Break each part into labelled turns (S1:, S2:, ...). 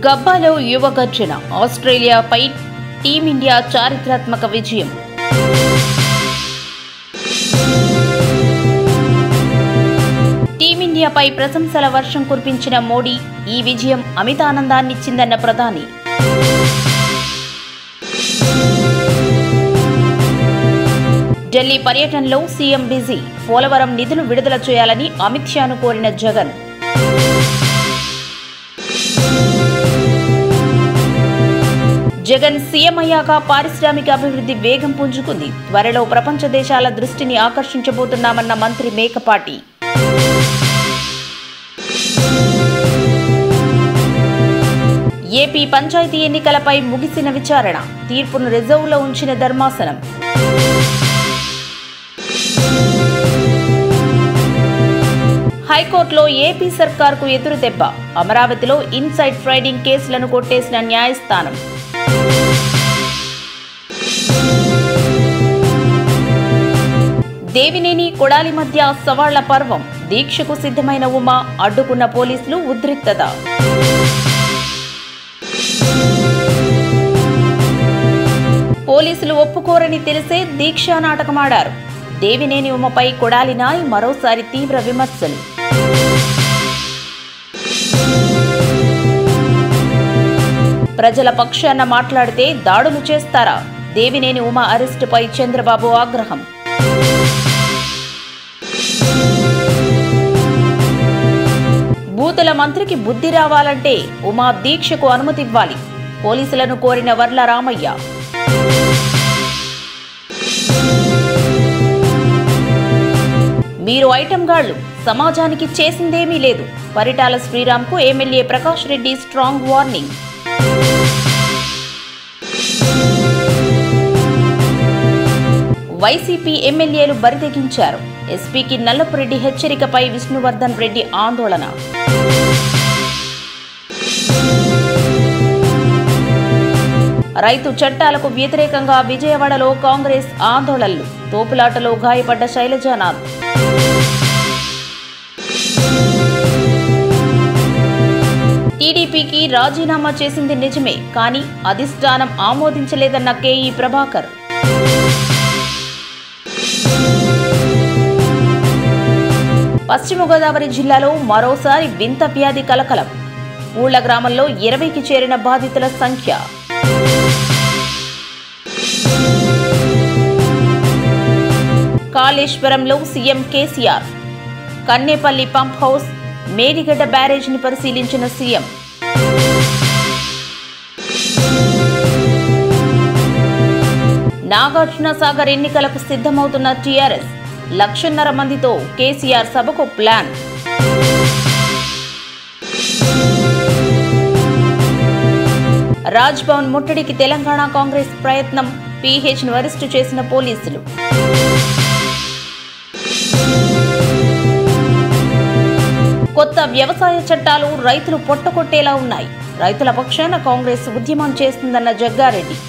S1: గబ్బాలో యువ గర్జన ఆస్ట్రేలియాపై టీమిండియా చారిత్రాత్మక విజయం టీమిండియాపై ప్రశంసల వర్షం కురిపించిన మోడీ ఈ విజయం అమితానందాన్నిచ్చిందన్న ప్రధాని ఢిల్లీ పర్యటనలో సీఎం బిజీ పోలవరం నిధులు విడుదల చేయాలని అమిత్ షాను కోరిన జగన్ జగన్ సీఎం అయ్యాక పారిశ్రామిక అభివృద్ధి వేగం పుంజుకుంది త్వరలో ప్రపంచ దేశాల దృష్టిని ఆకర్షించబోతున్నామన్న మంత్రి మేకపాటి ఏపీ పంచాయతీ ఎన్నికలపై ముగిసిన విచారణ తీర్పును రిజర్వులో ఉంచిన ధర్మాసనం హైకోర్టులో ఏపీ సర్కార్కు ఎదురు దెబ్బ అమరావతిలో ఇన్సైడ్ ట్రేడింగ్ కేసులను కొట్టేసిన న్యాయస్థానం దేవినేని కొడాలి మధ్య సవాళ్ల పర్వం దీక్షకు సిద్ధమైన ఉమా అడ్డుకున్న పోలీసులు ఉద్రిక్తత పోలీసులు ఒప్పుకోరని తెలిసే దీక్షా నాటకమాడారు దేవినేని ఉమపై కొడాలి నాయ్ మరోసారి తీవ్ర విమర్శలు ప్రజల పక్షాన మాట్లాడితే దాడులు చేస్తారా దేవినేని ఉమ అరెస్టుపై చంద్రబాబు ఆగ్రహం బూతుల మంత్రికి బుద్ధి రావాలంటే ఉమా దీక్షకు అనుమతివ్వాలి పోలీసులను కోరిన వర్ల రామయ్య మీరు ఐటం గాళ్లు సమాజానికి చేసిందేమీ లేదు పరిటాల శ్రీరామ్కు MLA Prakash Reddy strong warning YCP ఎమ్మెల్యేలు బరితెగించారు ఎస్పీకి నల్లపురెడ్డి హెచ్చరికపై విష్ణువర్ధన్ రెడ్డి ఆందోళన రైతు చట్టాలకు వ్యతిరేకంగా విజయవాడలో కాంగ్రెస్ ఆందోళనలు తోపులాటలో గాయపడ్డ శైలజానాథ్ టీడీపీకి రాజీనామా చేసింది నిజమే కానీ అధిష్టానం ఆమోదించలేదన్న కేఈ ప్రభాకర్ పశ్చిమ గోదావరి జిల్లాలో మరోసారి వింత వ్యాధి కలకలం ఊళ్ల గ్రామంలో ఇరవైకి చేరిన బాధితుల సంఖ్య కాళేశ్వరంలో CM KCR Kannepalli pump house Medigadda బ్యారేజ్ని పరిశీలించిన సీఎం నాగార్జున సాగర్ ఎన్నికలకు సిద్ధమవుతున్న టీఆర్ఎస్ లక్షన్నర మందితో కేసీఆర్ సభకు ప్లాన్ రాజ్ భవన్ ముట్టడికి తెలంగాణ కాంగ్రెస్ ప్రయత్నం పీహెచ్ ను అరెస్టు చేసిన పోలీసులు కొత్త వ్యవసాయ చట్టాలు రైతులు పొట్టకొట్టేలా ఉన్నాయి రైతుల పక్షాన కాంగ్రెస్ ఉద్యమం చేస్తుందన్న జగ్గారెడ్డి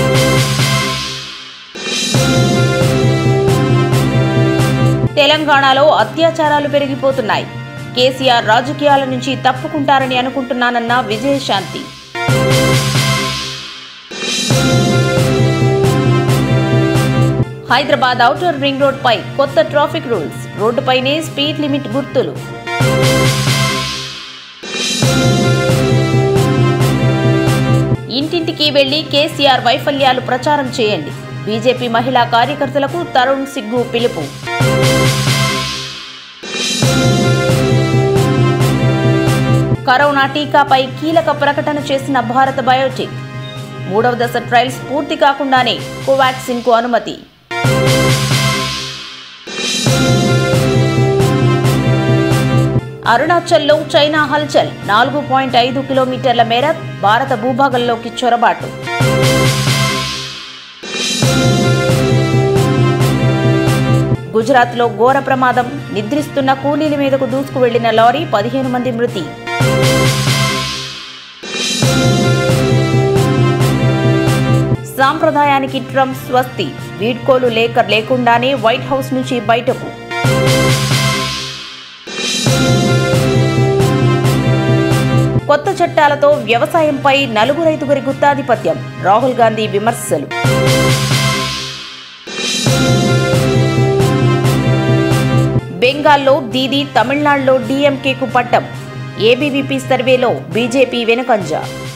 S1: తెలంగాణలో అత్యాచారాలు పెరిగిపోతున్నాయి కేసీఆర్ రాజకీయాల నుంచి తప్పుకుంటారని అనుకుంటున్నానన్న Vijayashanti Hyderabad outer ring road పై కొత్త ట్రాఫిక్ రూల్స్ రోడ్డుపైనే స్పీడ్ లిమిట్ గుర్తులు ఇంటింటికి వెళ్లి కేసీఆర్ వైఫల్యాలు ప్రచారం చేయండి బీజేపీ మహిళా కార్యకర్తలకు తరుణ్ సిగ్గు పిలుపు కరోనా టీకాపై కీలక ప్రకటన చేసిన భారత బయోటెక్ మూడవ దశ ట్రయల్స్ పూర్తి కాకుండానే కోవాక్సిన్ కు అనుమతి అరుణాచల్లో చైనా హల్చల్ నాలుగు పాయింట్ ఐదు కిలోమీటర్ల మేర భారత భూభాగంలోకి చొరబాటు గుజరాత్లో ఘోర ప్రమాదం నిద్రిస్తున్న కూలీల మీదకు దూసుకు వెళ్లిన లారీ పదిహేను మంది మృతి సాంప్రదాయానికి ట్రంప్ స్వస్తి వీడ్కోలు లేక లేకుండానే వైట్ హౌస్ నుంచి బయటకు కొత్త చట్టాలతో వ్యవసాయంపై నలుగు రైతుగురి గుత్తాధిపత్యం రాహుల్ గాంధీ విమర్శలు బెంగాల్లో దీదీ తమిళనాడులో డీఎంకేకు పట్టం ఏబీవీపీ సర్వేలో బీజేపీ వెనుకంజ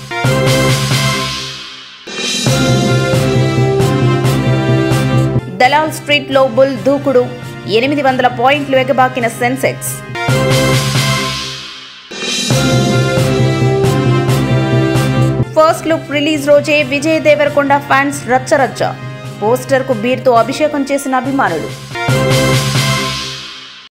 S1: దలాల్ స్ట్రీట్లో బుల్ దూకుడు ఎనిమిది వందల పాయింట్లు ఎగబాకిన సెన్సెక్స్ ఫస్ట్ లుక్ రిలీజ్ రోజే విజయ్ దేవరకొండ ఫ్యాన్స్ రచ్చరచ్చ పోస్టర్కు బీర్తో అభిషేకం చేసిన అభిమానులు